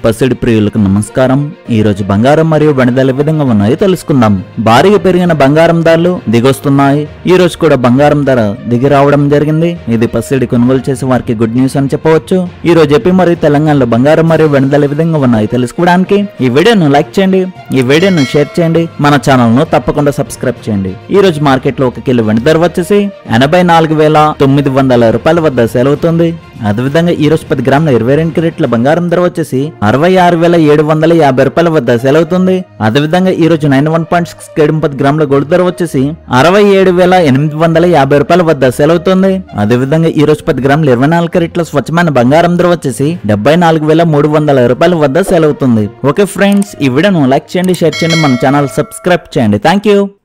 పసిడి ప్రియులకు నమస్కారం ఈ రోజు బంగారం మరియు వెనదల విధంగా ఉన్నాయో తెలుసుకుందాం భారీగా పెరిగిన బంగారం ధరలు దిగొస్తున్నాయి ఈ రోజు కూడా బంగారం ధర దిగి రావడం జరిగింది ఇది పసిడి కొనుగోలు చేసే వారికి గుడ్ న్యూస్ అని చెప్పవచ్చు ఈ రోజు ఏపీ మరియు తెలంగాణలో బంగారం మరియు వెనదల విధంగా ఉన్నాయి తెలుసుకోవడానికి ఈ వీడియోను లైక్ చేయండి ఈ వీడియోను షేర్ చేయండి మన ఛానల్ ను తప్పకుండా సబ్స్క్రైబ్ చేయండి ఈ రోజు మార్కెట్ లో ఒక కిలో వెండి ధర వచ్చేసి ఎనభై నాలుగు వేల తొమ్మిది వందల రూపాయల వద్ద సెలవుతుంది అదేవిధంగా ఈ రోజు పది గ్రాముల ఇరవై రెండు కిరెట్ల బంగారం ధర వచ్చేసి అరవై ఆరు వేల ఏడు వందల యాభై రూపాయల వద్ద సెలవుతుంది అదేవిధంగా ఈ రోజు నైన్ వన్ పాయింట్ సిక్స్ కేడు పది గ్రాముల గోల్డ్ ధర వచ్చేసి అరవై ఏడు వేల ఎనిమిది వందల యాభై రూపాయల వద్ద సెలవుతుంది అదేవిధంగా ఈ రోజు పది గ్రాముల ఇరవై నాలుగు కిరెట్ల స్వచ్ఛమైన బంగారం ధర వచ్చేసి డెబ్బై నాలుగు వేల మూడు వందల రూపాయల వద్ద సెలవుతుంది ఓకే ఫ్రెండ్స్ ఈ వీడియోను లైక్ చేయండి షేర్ చేయండి మన ఛానల్ సబ్స్క్రైబ్ చేయండి థ్యాంక్ యూ